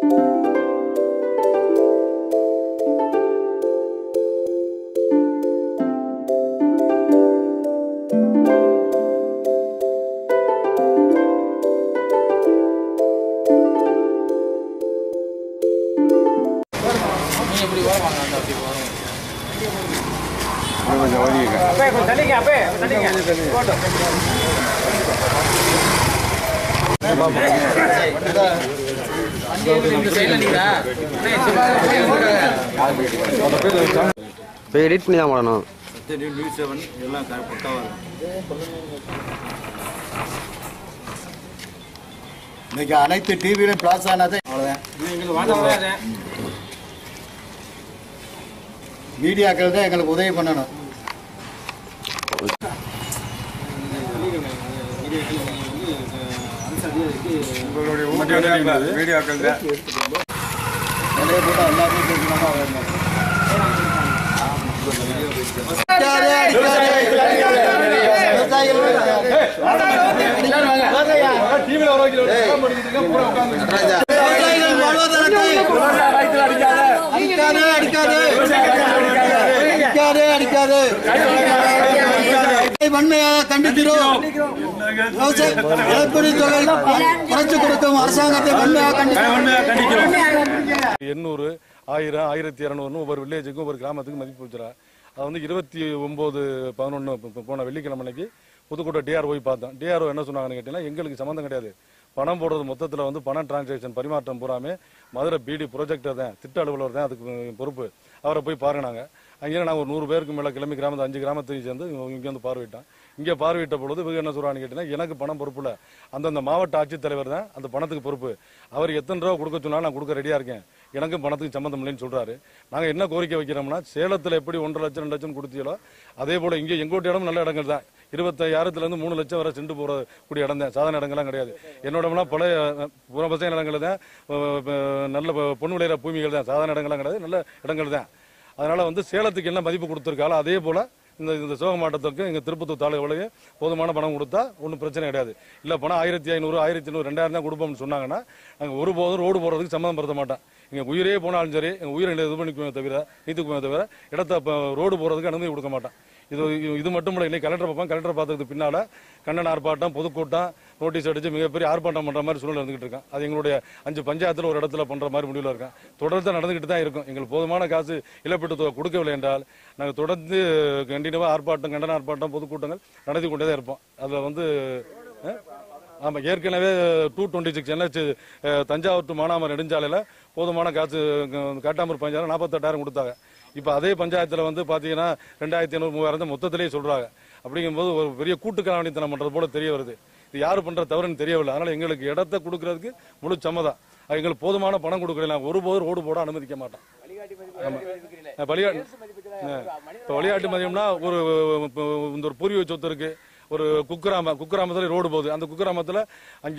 இப்போ எடிட் பண்ணி தான் போடணும் தெரியும் நியூஸ் செவன் எல்லாம் க- பக்காவா இருக்கும் இன்னைக்கு அனைத்து டிவியிலும் பிளாஸ் ஆனது அவ்வளோதான் மீடியாக்கள் தான் எங்களுக்கு உதவி பண்ணணும் நிறைய கூட்டம் எல்லாருமே பேசணுமா வரணும் அடிக்காதே, அடிக்காதே. விவசாயிகள் வாழ்வாதாரத்தை அடிக்காதே, அடிக்காதே. அடிக்காதே, அடிக்காதே. வன்மையாக கண்டிக்கிறோம் விவசாய இழப்பீடு தொகை குறைச்சு கொடுக்கும் அரசாங்கத்தை வன்மையாக கண்டிக்கிறோம் எண்ணூறு ஆயிரம் ஆயிரத்தி இரநூறுன்னு ஒவ்வொரு வில்லேஜுக்கும் ஒவ்வொரு கிராமத்துக்கும் மதிப்பு வச்சுறா அது வந்து இருபத்தி ஒம்பது பதினொன்று போன வெள்ளிக்கிழமை அன்னைக்கு புதுக்கோட்டை டிஆர் போய் பார்த்தோம் டிஆர்ஓ என்ன சொன்னாங்கன்னு கேட்டீங்கன்னா எங்களுக்கு சம்மந்தம் கிடையாது பணம் போடுறது மொத்தத்தில் வந்து பணம் டிரான்சாக்ஷன் பரிமாற்றம் பூராமே மதுரை பிடி ப்ரொஜெக்டர் தான் திட்ட அலுவலர் தான் அதுக்கு பொறுப்பு அவரை போய் பாருனாங்க அங்கே நாங்கள் ஒரு நூறு பேருக்கு மேலே கிளம்பி கிராமத்து அஞ்சு கிராமத்தையும் சேர்ந்து இங்கே வந்து பார்வையிட்டோம் இங்கே பார்வையிட்ட பொழுது இவங்க என்ன சொல்கிறான்னு கேட்டீங்கன்னா எனக்கு பணம் பொறுப்பு இல்லை அந்தந்த மாவட்ட ஆட்சித்தலைவர் தான் அந்த பணத்துக்கு பொறுப்பு அவர் எத்தனை ரூபா கொடுக்க சொன்னாலும் நான் கொடுக்க ரெடியாக இருக்கேன் எனக்கும் பணத்துக்கு சம்மந்தம் இல்லைன்னு சொல்றாரு நாங்க என்ன கோரிக்கை வைக்கிறோம்னா சேலத்துல எப்படி ஒன்றரை லட்சம் ரெண்டு லட்சம் கொடுத்தீங்களோ அதே போல இங்க எங்கோட்ட இடம் நல்ல இடங்கள் தான் இருபத்தாயிரத்துல இருந்து மூணு லட்சம் வரை சென்று போற கூடிய இடம் தான் சாதாரண இடங்கள்லாம் கிடையாது என்னோட இடம்லாம் பழைய புறம்பசைய இடங்கள் தான் அஹ், அஹ், நல்ல பொண்ணு விளையிற பூமிகள் தான் சாதாரண இடங்கள்லாம் கிடையாது நல்ல இடங்கள் தான் அதனால வந்து சேலத்துக்கு என்ன மதிப்பு கொடுத்துருக்காளோ அதே போல இந்த இந்த சிவக மாவட்டத்துக்கு எங்க திருப்பத்தூர் தாலுகாவிலேயே போதுமான பணம் கொடுத்தா ஒன்றும் பிரச்சனை கிடையாது இல்ல பணம் ஆயிரத்தி ஐநூறு ஆயிரத்தி ஐநூறு ரெண்டாயிரம் தான் கொடுப்போம்னு சொன்னாங்கன்னா நாங்கள் ஒருபோதும் ரோடு போடுறதுக்கு சம்மந்தம் படுத்த மாட்டோம் எங்க உயிரே போனாலும் சரி எங்க உயிரை இது பண்ணிக்குமே தவிர நீத்துக்குமே தவிர இடத்த இப்ப ரோடு போடுறதுக்கு அனுமதி கொடுக்க மாட்டோம் இது இது மட்டும் இல்லை இன்னைக்கு கலெக்டர் பார்ப்போம் கலெக்டர் பார்த்ததுக்கு பின்னால கண்ணன் ஆர்ப்பாட்டம் பொதுக்கூட்டம் நோட்டீஸ் அடிச்சு மிகப்பெரிய ஆர்ப்பாட்டம் பண்ற மாதிரி சூழ்நிலை இருந்துகிட்டு இருக்கேன் அது எங்களுடைய அஞ்சு பஞ்சாயத்துல ஒரு இடத்துல பண்ற மாதிரி முடிவில் இருக்கேன் தொடர்ந்து நடந்துகிட்டு தான் இருக்கும் எங்களுக்கு போதுமான காசு இழப்பீட்டு தொகை கொடுக்கவில்லை என்றால் நாங்கள் தொடர்ந்து கண்டினியூவா ஆர்ப்பாட்டம் கண்டன ஆர்ப்பாட்டம் பொதுக்கூட்டங்கள் நடத்தி கொண்டே தான் இருப்போம் அதில் வந்து அஹ், ஆமா ஏற்கனவே two twenty six NH Thanjavur to மானாமர் நெடுஞ்சாலையில போதுமான காசு அஹ், காட்டாமூர் பஞ்சாயத்து நாற்பத்தெட்டாயிரம் கொடுத்தாங்க இப்போ அதே பஞ்சாயத்துல வந்து பாத்தீங்கன்னா ரெண்டாயிரத்தி ஐநூறு மூவாயிரம் தான் மொத்தத்திலேயே சொல்றாங்க அப்படிங்கும்போது ஒரு பெரிய கூட்டு கலாவணித்தனம் பண்றது போல தெரிய வருது இது யாரு பண்ற தவறுன்னு தெரியவில்லை அதனால எங்களுக்கு இடத்த கொடுக்கறதுக்கு முழு சம்மதம் அது எங்களுக்கு போதுமான பணம் கொடுக்கல ஒருபோதும் ரோடு போட அனுமதிக்க மாட்டோம் ஆமா. அஹ் பலியாட்டு இப்போ விளையாட்டு மதியம்னா ஒரு இப்போ இந்த ஒரு பூர்வீக சொத்து இருக்கு ஒரு குக்கிராம குக்கிராமத்துல ரோடு போகுது அந்த குக்கிராமத்துல அங்க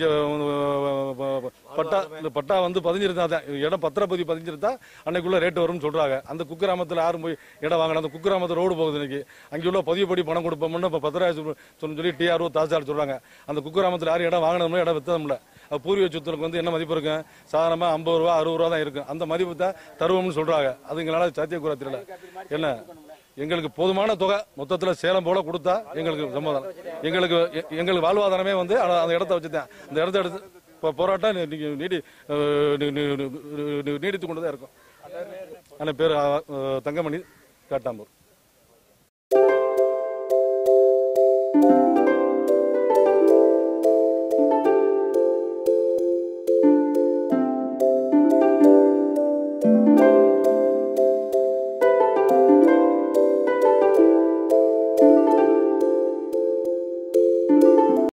அஹ், பட்டா இந்த பட்டா வந்து பதிஞ்சிருந்தா தான் இடம் பத்திரப்பதி பதிஞ்சிருந்தா அன்னைக்குள்ள ரேட் வரும்னு சொல்றாங்க அந்த குக்கிராமத்துல யாரும் போய் இடம் வாங்கலாம் அந்த குக்கிராமத்துல ரோடு போகுது இன்னைக்கு அங்க உள்ள பதிவுப்படி பணம் கொடுப்போம்னு இப்ப பத்திராயிரம் சொல்லி டிஆர்ஓ தாசார் சொல்றாங்க அந்த குக்கிராமத்துல யாரும் இடம் வாங்கணும்னு இடம் வித்ததும்ல அது பூர்வீக சொத்துக்கு வந்து என்ன மதிப்பு இருக்கும் சாதாரணமா ஐம்பது ரூபா அறுபது ரூபா தான் இருக்கும் அந்த மதிப்பு தான் தருவோம்னு சொல்றாங்க அது எங்களால சாத்தியக்கூற தெரியல என்ன எங்களுக்கு போதுமான தொகை மொத்தத்துல சேலம் போல கொடுத்தா எங்களுக்கு சமாதானம் எங்களுக்கு எ- எங்களுக்கு வாழ்வாதாரமே வந்து அத- அந்த இடத்த வச்சுதான் அந்த இடத்த எடுத்து இப்போ போராட்டம் நீ- நீ- நீடி அஹ், நீ- நீ- நீ- நீ- நீடித்து கொண்டு தான் இருக்கும் அந்த பேர் அஹ், தங்கமணி காட்டாம்பூர்